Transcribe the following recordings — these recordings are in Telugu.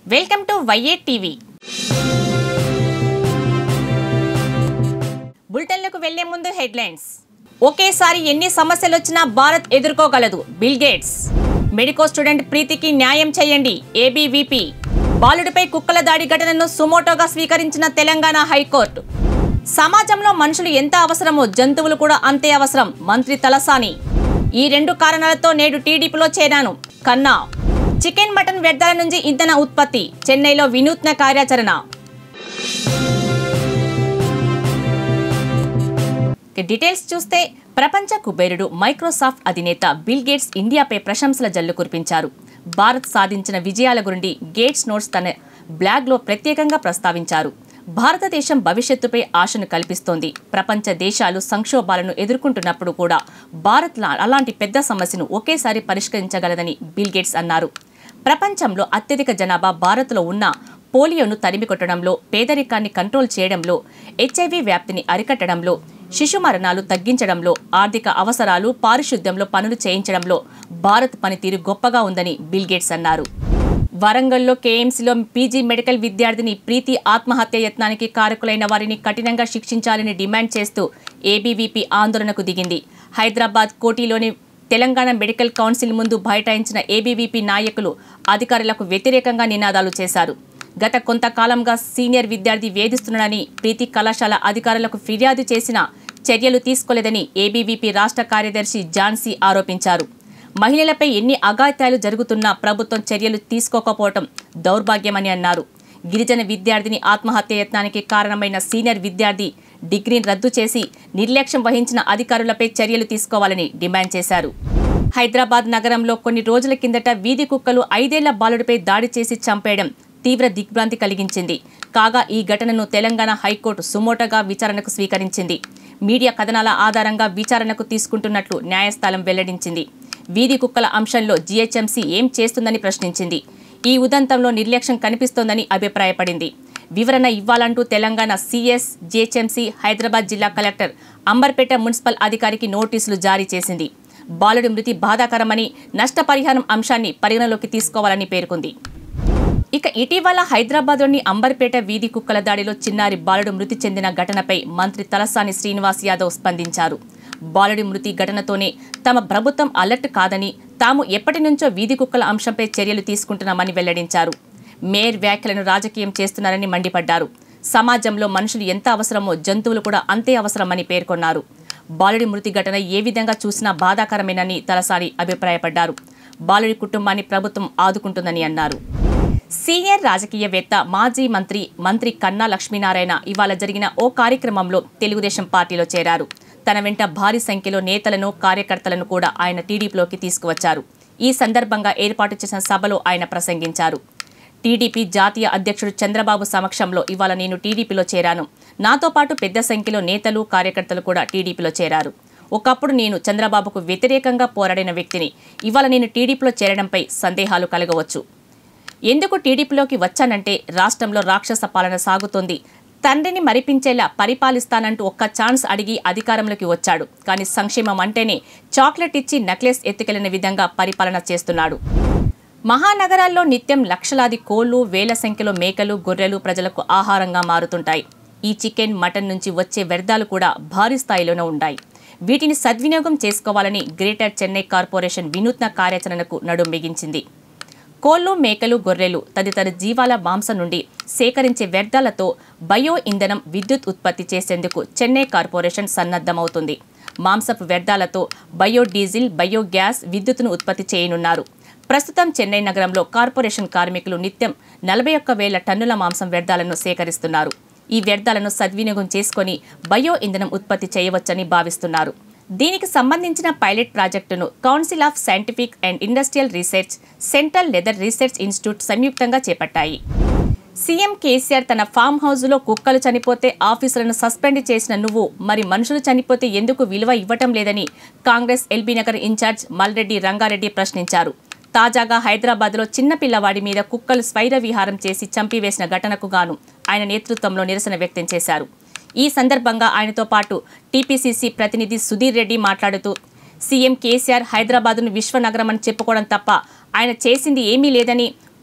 వెల్కమ్ టు వైఏ టీవీ బులెటిన్లకు వెళ్లే ముందు హెడ్లైన్స్ ఒకేసారి ఎన్ని సమస్యలు వచ్చినా భారత్ ఎదుర్కోగలదు బిల్ గేట్స్ మెడికో స్టూడెంట్ ప్రీతికి న్యాయం చేయండి ఏబీవీపీ బాలుడిపై కుక్కల దాడి ఘటనను సుమోటోగా స్వీకరించిన తెలంగాణ హైకోర్టు సమాజంలో మనుషులు ఎంత అవసరమో జంతువులు కూడా అంతే అవసరం మంత్రి తలసాని ఈ రెండు కారణాలతో నేడు టీడీపీలో చేరాను కన్నా చికెన్ మటన్ వ్యర్థాల నుంచి ఇంధన ఉత్పత్తి చెన్నైలో వినూత్న కార్యాచరణ ఇక డీటెయిల్స్ చూస్తే ప్రపంచ కుబేరుడు మైక్రోసాఫ్ట్ అధినేత బిల్ గేట్స్ ఇండియాపై ప్రశంసల జల్లు కురిపించారు భారత్ సాధించిన విజయాల గురించి గేట్స్ నోట్స్ తన బ్లాగ్లో ప్రత్యేకంగా ప్రస్తావించారు భారతదేశం భవిష్యత్తుపై ఆశను కల్పిస్తోంది ప్రపంచ దేశాలు సంక్షోభాలను ఎదుర్కొంటున్నప్పుడు కూడా భారత్ లా- అలాంటి పెద్ద సమస్యను ఒకేసారి పరిష్కరించగలదని బిల్ గేట్స్ అన్నారు ప్రపంచంలో అత్యధిక జనాభా భారత్లో ఉన్న పోలియోను తరిమికొట్టడంలో పేదరికాన్ని కంట్రోల్ చేయడంలో హెచ్ఐవి వ్యాప్తిని అరికట్టడంలో శిశు మరణాలు తగ్గించడంలో ఆర్థిక అవసరాలు పారిశుద్ధ్యంలో పనులు చేయించడంలో భారత్ పనితీరు గొప్పగా ఉందని బిల్ గేట్స్ అన్నారు వరంగల్లో కేఎంసీలో పీజీ మెడికల్ విద్యార్థిని ప్రీతి ఆత్మహత్య యత్నానికి కారకులైన వారిని కఠినంగా శిక్షించాలని డిమాండ్ చేస్తూ ఏబీవీపీ ఆందోళనకు దిగింది హైదరాబాద్ కోటిలోని తెలంగాణ మెడికల్ కౌన్సిల్ ముందు బైఠాయించిన ఏబీవీపీ నాయకులు అధికారులకు వ్యతిరేకంగా నినాదాలు చేశారు గత కొంతకాలంగా సీనియర్ విద్యార్థి వేధిస్తున్నాడని ప్రీతి కళాశాల అధికారులకు ఫిర్యాదు చేసినా చర్యలు తీసుకోలేదని ఏబీవీపీ రాష్ట్ర కార్యదర్శి ఝాన్సీ ఆరోపించారు మహిళలపై ఎన్ని అఘాయిత్యాలు జరుగుతున్నా ప్రభుత్వం చర్యలు తీసుకోకపోవటం దౌర్భాగ్యమని అన్నారు గిరిజన విద్యార్థిని ఆత్మహత్య యత్నానికి కారణమైన సీనియర్ విద్యార్థి డిగ్రీని రద్దు చేసి నిర్లక్ష్యం వహించిన అధికారులపై చర్యలు తీసుకోవాలని డిమాండ్ చేశారు హైదరాబాద్ నగరంలో కొన్ని రోజుల కిందట వీధి కుక్కలు ఐదేళ్ల బాలుడిపై దాడి చేసి చంపేయడం తీవ్ర దిగ్భ్రాంతి కలిగించింది కాగా ఈ ఘటనను తెలంగాణ హైకోర్టు సుమోటగా విచారణకు స్వీకరించింది మీడియా కథనాల ఆధారంగా విచారణకు తీసుకుంటున్నట్లు న్యాయస్థానం వెల్లడించింది వీధి కుక్కల అంశంలో జీహెచ్ఎంసీ ఏం చేస్తుందని ప్రశ్నించింది ఈ ఉదంతంలో నిర్లక్ష్యం కనిపిస్తోందని అభిప్రాయపడింది వివరణ ఇవ్వాలంటూ తెలంగాణ సీఎస్ జీహెచ్ఎంసీ హైదరాబాద్ జిల్లా కలెక్టర్ అంబర్పేట మున్సిపల్ అధికారికి నోటీసులు జారీ చేసింది బాలుడి మృతి బాధాకరమని నష్టపరిహారం అంశాన్ని పరిగణలోకి తీసుకోవాలని పేర్కొంది ఇక ఇటీవల హైదరాబాద్లోని అంబర్పేట వీధి కుక్కల దాడిలో చిన్నారి బాలుడు మృతి చెందిన ఘటనపై మంత్రి తలసాని శ్రీనివాస్ యాదవ్ స్పందించారు బాలుడి మృతి ఘటనతోనే తమ ప్రభుత్వం అలర్ట్ కాదని తాము ఎప్పటి నుంచో వీధి కుక్కల అంశంపై చర్యలు తీసుకుంటున్నామని వెల్లడించారు మేయర్ వ్యాఖ్యలను రాజకీయం చేస్తున్నారని మండిపడ్డారు సమాజంలో మనుషులు ఎంత అవసరమో జంతువులు కూడా అంతే అవసరమని పేర్కొన్నారు బాలుడి మృతి ఘటన ఏ విధంగా చూసినా బాధాకరమేనని తలసాని అభిప్రాయపడ్డారు బాలుడి కుటుంబాన్ని ప్రభుత్వం ఆదుకుంటుందని అన్నారు సీనియర్ రాజకీయవేత్త మాజీ మంత్రి మంత్రి కన్నా లక్ష్మీనారాయణ ఇవాళ జరిగిన ఓ కార్యక్రమంలో తెలుగుదేశం పార్టీలో చేరారు తన వెంట భారీ సంఖ్యలో నేతలను కార్యకర్తలను కూడా ఆయన టీడీపీలోకి తీసుకువచ్చారు ఈ సందర్భంగా ఏర్పాటు చేసిన సభలో ఆయన ప్రసంగించారు టీడీపీ జాతీయ అధ్యక్షుడు చంద్రబాబు సమక్షంలో ఇవాళ నేను టీడీపీలో చేరాను నాతో పాటు పెద్ద సంఖ్యలో నేతలు కార్యకర్తలు కూడా టీడీపీలో చేరారు ఒకప్పుడు నేను చంద్రబాబుకు వ్యతిరేకంగా పోరాడిన వ్యక్తిని ఇవాళ నేను టీడీపీలో చేరడంపై సందేహాలు కలగవచ్చు ఎందుకు టీడీపీలోకి వచ్చానంటే రాష్ట్రంలో రాక్షస పాలన సాగుతోంది తండ్రిని మరిపించేలా పరిపాలిస్తానంటూ ఒక్క ఛాన్స్ అడిగి అధికారంలోకి వచ్చాడు కానీ సంక్షేమం అంటేనే చాక్లెట్ ఇచ్చి నెక్లెస్ ఎత్తుకెళ్లిన విధంగా పరిపాలన చేస్తున్నాడు మహానగరాల్లో నిత్యం లక్షలాది కోళ్లు వేల సంఖ్యలో మేకలు గొర్రెలు ప్రజలకు ఆహారంగా మారుతుంటాయి ఈ చికెన్ మటన్ నుంచి వచ్చే వ్యర్థాలు కూడా భారీ స్థాయిలోనే ఉంటాయి వీటిని సద్వినియోగం చేసుకోవాలని గ్రేటర్ చెన్నై కార్పొరేషన్ వినూత్న కార్యాచరణకు నడుం బిగించింది కోళ్లు మేకలు గొర్రెలు తదితర జీవాల మాంసం నుండి సేకరించే వ్యర్థాలతో బయో ఇంధనం విద్యుత్ ఉత్పత్తి చేసేందుకు చెన్నై కార్పొరేషన్ సన్నద్ధమవుతుంది మాంసపు వ్యర్థాలతో బయో డీజిల్ బయో గ్యాస్ విద్యుత్తును ఉత్పత్తి చేయనున్నారు ప్రస్తుతం చెన్నై నగరంలో కార్పొరేషన్ కార్మికులు నిత్యం నలభై ఒక్క వేల టన్నుల మాంసం వ్యర్థాలను సేకరిస్తున్నారు ఈ వ్యర్థాలను సద్వినియోగం చేసుకొని బయో ఇంధనం ఉత్పత్తి చేయవచ్చని భావిస్తున్నారు దీనికి సంబంధించిన పైలట్ ప్రాజెక్టును council of scientific and industrial research central leather research institute సంయుక్తంగా చేపట్టాయి సీఎం కేసీఆర్ తన ఫామ్ హౌస్లో కుక్కలు చనిపోతే ఆఫీసులను సస్పెండ్ చేసిన నువ్వు మరి మనుషులు చనిపోతే ఎందుకు విలువ ఇవ్వటం లేదని కాంగ్రెస్ ఎల్బీ నగర్ ఇన్ఛార్జ్ మల్రెడ్డి రంగారెడ్డి ప్రశ్నించారు తాజాగా హైదరాబాద్లో చిన్న పిల్లవాడి మీద కుక్కలు స్వైర విహారం చేసి చంపివేసిన ఘటనకు గాను ఆయన నేతృత్వంలో నిరసన వ్యక్తం చేశారు ఈ సందర్భంగా ఆయనతో పాటు టీపీసీసీ ప్రతినిధి సుధీర్ రెడ్డి మాట్లాడుతూ సీఎం కేసీఆర్ హైదరాబాద్ను విశ్వనగరం అని చెప్పుకోవడం తప్ప ఆయన చేసింది ఏమీ లేదని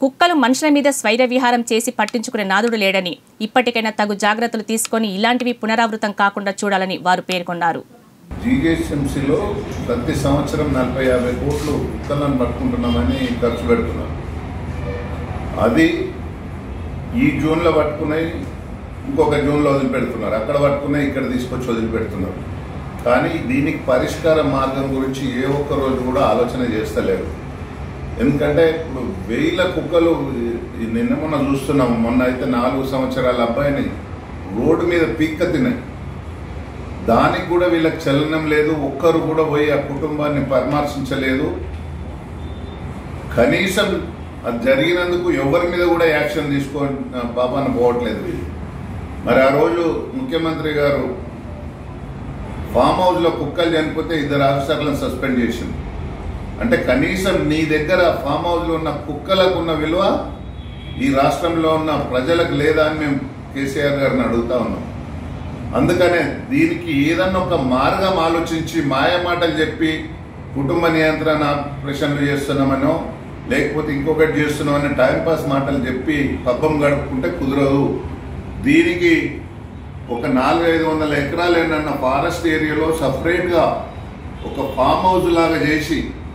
కుక్కలు మనుషుల మీద స్వైర విహారం చేసి పట్టించుకునే నాదుడు లేడని ఇప్పటికైనా తగు జాగ్రత్తలు తీసుకొని ఇలాంటివి పునరావృతం కాకుండా చూడాలని వారు పేర్కొన్నారు జీజేఎస్ఎంసీలో ప్రతి సంవత్సరం నలభై యాభై కోట్లు కుక్కలను పట్టుకుంటున్నామని ఖర్చు పెడుతున్నారు అది ఈ జూన్లో పట్టుకున్నాయి ఇంకొక జూన్లో వదిలిపెడుతున్నారు అక్కడ పట్టుకున్నాయి ఇక్కడ తీసుకొచ్చి వదిలిపెడుతున్నారు కానీ దీనికి పరిష్కార మార్గం గురించి ఏ ఒక్క రోజు కూడా ఆలోచన చేస్తలేరు ఎందుకంటే ఇప్పుడు వేల కుక్కలు ఈ నిన్న మొన్న చూస్తున్నాం మొన్న అయితే నాలుగు సంవత్సరాల అబ్బాయిని రోడ్డు మీద పీక్క తిన్నాయి దానికి కూడా వీళ్ళకి చలనం లేదు ఒక్కరు కూడా పోయి ఆ కుటుంబాన్ని పరామర్శించలేదు కనీసం అది జరిగినందుకు ఎవరి మీద కూడా యాక్షన్ తీసుకో పాపాన పోవట్లేదు వీళ్ళు మరి ఆ రోజు ముఖ్యమంత్రి గారు ఫామ్ హౌస్ లో కుక్కలు చనిపోతే ఇద్దరు ఆఫీసర్లను సస్పెండ్ చేసింది అంటే కనీసం నీ దగ్గర ఫామ్ హౌస్ లో ఉన్న కుక్కలకు ఉన్న విలువ ఈ రాష్ట్రంలో ఉన్న ప్రజలకు లేదా అని మేము కేసీఆర్ గారిని అడుగుతా ఉన్నాం అందుకనే దీనికి ఏదన్నా ఒక మార్గం ఆలోచించి మాయ మాటలు చెప్పి కుటుంబ నియంత్రణ ఆపరేషన్లు చేస్తున్నామనో లేకపోతే ఇంకొకటి చేస్తున్నామని టైంపాస్ మాటలు చెప్పి పబ్బం గడుపుకుంటే కుదరదు దీనికి ఒక నాలుగు ఐదు వందల ఎకరాలు ఏంటన్న ఫారెస్ట్ ఏరియాలో సపరేట్గా ఒక ఫామ్ హౌస్ లాగా చేసి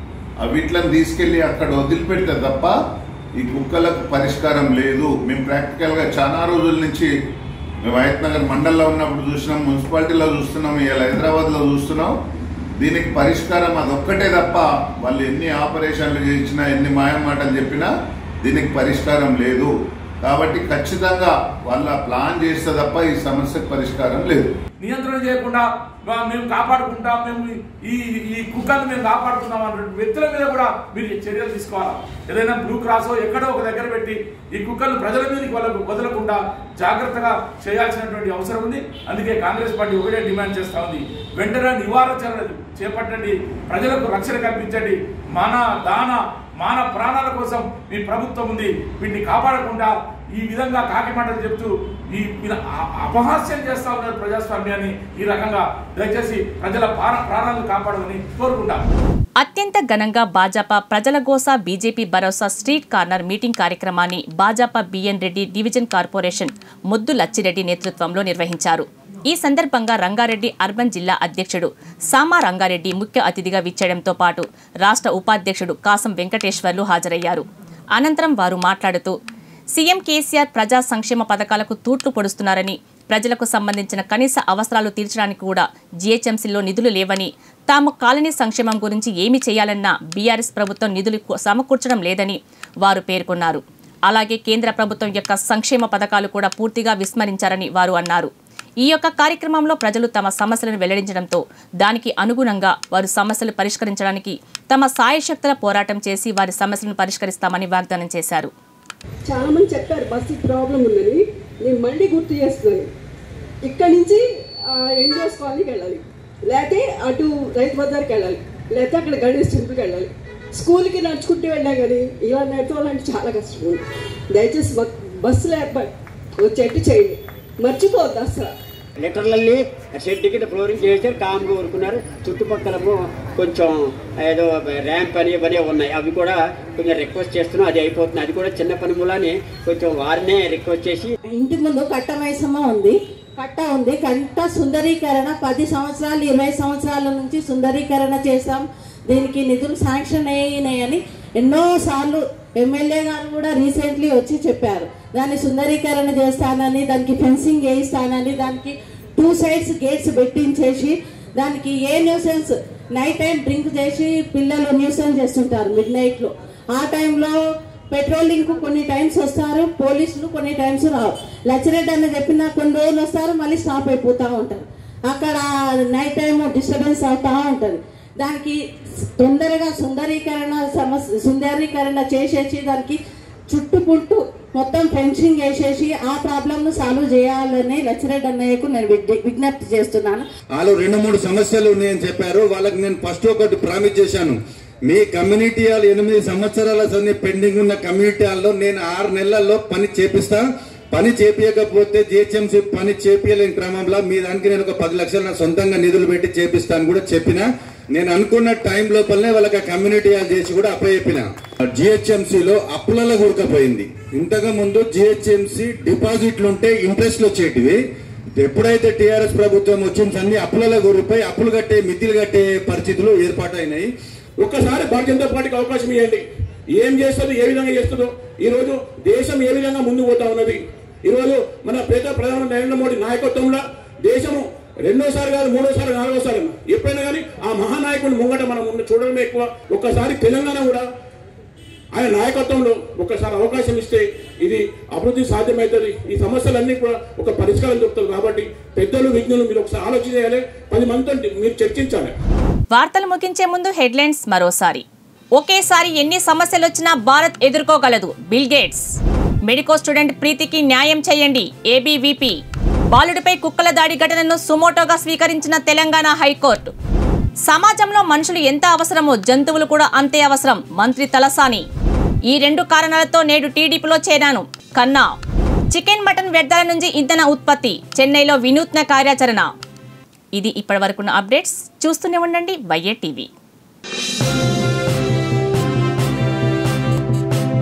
ఆ వీటిలను తీసుకెళ్లి అక్కడ వదిలిపెడితే తప్ప ఈ కుక్కలకు పరిష్కారం లేదు మేము ప్రాక్టికల్గా చాలా రోజుల నుంచి మేము హయత్ నగర్ మండల్లో ఉన్నప్పుడు చూసినాం మున్సిపాలిటీలో చూస్తున్నాం ఇలా హైదరాబాద్లో చూస్తున్నాం దీనికి పరిష్కారం అదొక్కటే తప్ప వాళ్ళు ఎన్ని ఆపరేషన్లు చేసినా ఎన్ని మాయం మాటలు చెప్పినా దీనికి పరిష్కారం లేదు కాబట్టి ఖచ్చితంగా వాళ్ళ ప్లాన్ చేస్తే తప్ప ఈ సమస్యకు పరిష్కారం లేదు నియంత్రణ చేయకుండా "మా- మేము కాపాడుకుంటాం మేము ఈ ఈ కుక్కల్ని మేము కాపాడుకుంటాం అన్న వ్యక్తుల మీద కూడా మీరు చర్యలు తీసుకోవాలి ఏదైనా బ్లూ క్రాస్ ఎక్కడో ఒక దగ్గర పెట్టి ఈ కుక్కలను ప్రజల మీదకి వాళ్ళకు వదలకుండా జాగ్రత్తగా చేయాల్సినటువంటి అవసరం ఉంది అందుకే కాంగ్రెస్ పార్టీ ఒకటే డిమాండ్ చేస్తా ఉంది వెంటనే నివారణ చర్యలు చేపట్టండి ప్రజలకు రక్షణ కల్పించండి మన దాన మాన ప్రాణాల కోసం మీ ప్రభుత్వం ఉంది వీటిని కాపాడకుండా ఈ విధంగా కాకి మాటలు చెప్తూ ఈ విధ- అ- అపహాస్యం చేస్తా ఉన్నారు ప్రజాస్వామ్యాన్ని ఈ రకంగా దయచేసి ప్రజల ప్రాణ ప్రాణాలను కాపాడమని కోరుకుంటాం అత్యంత ఘనంగా భాజపా ప్రజల గోసా బీజేపీ భరోసా స్ట్రీట్ కార్నర్ మీటింగ్ కార్యక్రమాన్ని Bhajapa BN Reddy division corporation Muddu Lachchireddy నేతృత్వంలో నిర్వహించారు ఈ సందర్భంగా రంగారెడ్డి అర్బన్ జిల్లా అధ్యక్షుడు సామా రంగారెడ్డి ముఖ్య అతిథిగా విచ్చేయడంతో పాటు రాష్ట్ర ఉపాధ్యక్షుడు కాసం వెంకటేశ్వర్లు హాజరయ్యారు అనంతరం వారు మాట్లాడుతూ సీఎం కేసీఆర్ ప్రజా సంక్షేమ పథకాలకు తూట్లు పొడుస్తున్నారని ప్రజలకు సంబంధించిన కనీస అవసరాలు తీర్చడానికి కూడా జీహెచ్ఎంసీలో నిధులు లేవని తాము కాలనీ సంక్షేమం గురించి ఏమి చేయాలన్నా బీఆర్ఎస్ ప్రభుత్వం నిధులు కు- సమకూర్చడం లేదని వారు పేర్కొన్నారు అలాగే కేంద్ర ప్రభుత్వం యొక్క సంక్షేమ పథకాలు కూడా పూర్తిగా విస్మరించారని వారు అన్నారు ఈ యొక్క కార్యక్రమంలో ప్రజలు తమ సమస్యలను వెల్లడించడంతో దానికి అనుగుణంగా వారు సమస్యలు పరిష్కరించడానికి తమ సాయశక్తుల పోరాటం చేసి వారి సమస్యలను పరిష్కరిస్తామని వాగ్దానం చేశారు చాలా మంది చెప్పారు బస్సు ప్రాబ్లం ఉందని నేను మళ్ళీ గుర్తు చేస్తున్నాను ఇక్కడి నుంచి ఎన్జిఓస్ కాలనీకి వెళ్ళాలి లేకపోతే అటు రైతు బజార్కి వెళ్ళాలి లేకపోతే అక్కడ గణేష్ టెంపుల్కి వెళ్ళాలి స్కూల్కి నడుచుకుంటూ వెళ్ళా కానీ ఇలా నడచాలంటే చాలా కష్టం ఉంది దయచేసి మాకు బస్సులు ఏర్పాటు వచ్చేట్టు చేయండి మర్చిపోవద్దు అసలు లిటరల్లీ షెడ్కి ఫ్లోరింగ్ చేశారు కామ్గా ఊరుకున్నారు చుట్టుపక్కలము కొంచెం ఏదో ర్యాంప్ అని ఇవన్నీ ఉన్నాయి అవి కూడా కొంచెం రిక్వెస్ట్ చేస్తున్నాం అది అయిపోతుంది అది కూడా చిన్న పని మూలాన్ని కొంచెం వారినే రిక్వెస్ట్ చేసి ఇంటి ముందు కట్ట మైసమ్మ ఉంది కట్ట ఉంది కట్ట సుందరీకరణ పది సంవత్సరాలు ఇరవై సంవత్సరాల నుంచి సుందరీకరణ చేస్తాం దీనికి నిధులు శాంక్షన్ అయినాయని ఎన్నో సార్లు ఎమ్మెల్యే గారు కూడా రీసెంట్లీ వచ్చి చెప్పారు దాన్ని సుందరీకరణ చేస్తానని దానికి ఫెన్సింగ్ వేయిస్తానని దానికి టూ సైడ్స్ గేట్స్ పెట్టించేసి దానికి ఏ న్యూసెన్స్ నైట్ టైం డ్రింక్ చేసి పిల్లలు న్యూసెన్స్ చేస్తుంటారు మిడ్ నైట్లో ఆ టైంలో పెట్రోలింగ్ కు కొన్ని టైమ్స్ వస్తారు పోలీసులు కొన్ని టైమ్స్ రావు లచ్చిరెడ్డి అని చెప్పిన కొన్ని రోజులు వస్తారు మళ్ళీ స్టాప్ అయిపోతూ ఉంటారు అక్కడ నైట్ టైం డిస్టర్బెన్స్ అవుతా ఉంటుంది దానికి తొందరగా సుందరీకరణ సమస్య సుందరీకరణ చేసేసి దానికి చుట్టుపుట్టు మొత్తం ఫెన్సింగ్ వేసేసి ఆ ప్రాబ్లమ్ సాల్వ్ చేయాలని లచ్చిరెడ్డి అన్నయ్యకు నేను విజ్ఞ- విజ్ఞప్తి చేస్తున్నాను వాళ్ళు రెండు మూడు సమస్యలు ఉన్నాయని చెప్పారు వాళ్ళకి నేను ఫస్ట్ ఒకటి ప్రామిస్ చేశాను మీ కమ్యూనిటీ హాల్ ఎనిమిది సంవత్సరాల సంది పెండింగ్ ఉన్న కమ్యూనిటీ హాల్లో నేను ఆరు నెలల్లో పని చేపిస్తా పని చేపించకపోతే జిహెచ్ఎంసీ పని చేపించలేని క్రమంలో మీ దానికి నేను ఒక పది లక్షలు నా సొంతంగా నిధులు పెట్టి చేపిస్తాను కూడా చెప్పిన నేను అనుకున్న టైం లోపలనే వాళ్ళకి కమ్యూనిటీ హాల్ చేసి కూడా అప్పచెప్పిన జిహెచ్ఎంసీలో అప్పులలో కూరుకపోయింది ఇంతకు ముందు జిహెచ్ఎంసీ డిపాజిట్లు ఉంటే ఇంట్రెస్ట్లు వచ్చేటివి ఎప్పుడైతే టిఆర్ఎస్ ప్రభుత్వం వచ్చింది అన్ని అప్పులలో కూరిపోయి అప్పులు కట్టే మితిలు కట్టే పరిస్థితులు ఏర్పాటైనాయి ఒక్కసారి భారతీయ జనతా పార్టీకి అవకాశం ఇవ్వండి ఏం చేస్తుందో ఏ విధంగా చేస్తుందో ఈ రోజు దేశం ఏ విధంగా ముందు పోతా ఉన్నది ఈ రోజు మన పేద ప్రధాని నరేంద్ర మోడీ నాయకత్వంలో దేశము రెండోసారి కాదు మూడోసారి నాలుగోసారి ఎప్పుడైనా కానీ ఆ మహానాయకుడిని ముంగట మనం ఉన్న చూడడమే ఎక్కువ ఒక్కసారి తెలంగాణ కూడా ఆయన నాయకత్వంలో ఒక్కసారి అవకాశం ఇస్తే ఇది అభివృద్ధి సాధ్యమవుతుంది ఈ సమస్యలన్నీ కూడా ఒక పరిష్కారం దొరుకుతుంది కాబట్టి పెద్దలు విజ్ఞులు మీరు ఒకసారి ఆలోచన చేయాలి పది మందితో మీరు చర్చించాలి వార్తలు ముగించే ముందు హెడ్లైన్స్ మరోసారి ఒకేసారి ఎన్ని సమస్యలు వచ్చినా భారత్ ఎదుర్కోగలదు బిల్ గేట్స్ మెడికో స్టూడెంట్ ప్రీతికి న్యాయం చేయండి ఏబీవీపీ బాలుడిపై కుక్కల దాడి ఘటనను సుమోటోగా స్వీకరించిన తెలంగాణ హైకోర్టు సమాజంలో మనుషులు ఎంత అవసరమో జంతువులు కూడా అంతే అవసరం మంత్రి తలసాని ఈ రెండు కారణాలతో నేడు టీడీపీలో చేరాను కన్నా చికెన్ మటన్ వ్యర్థాల నుంచి ఇంధన ఉత్పత్తి చెన్నైలో వినూత్న కార్యాచరణ ఇది ఇప్పటివరకున్న అప్డేట్స్ చూస్తూనే ఉండండి వైఏ టీవీ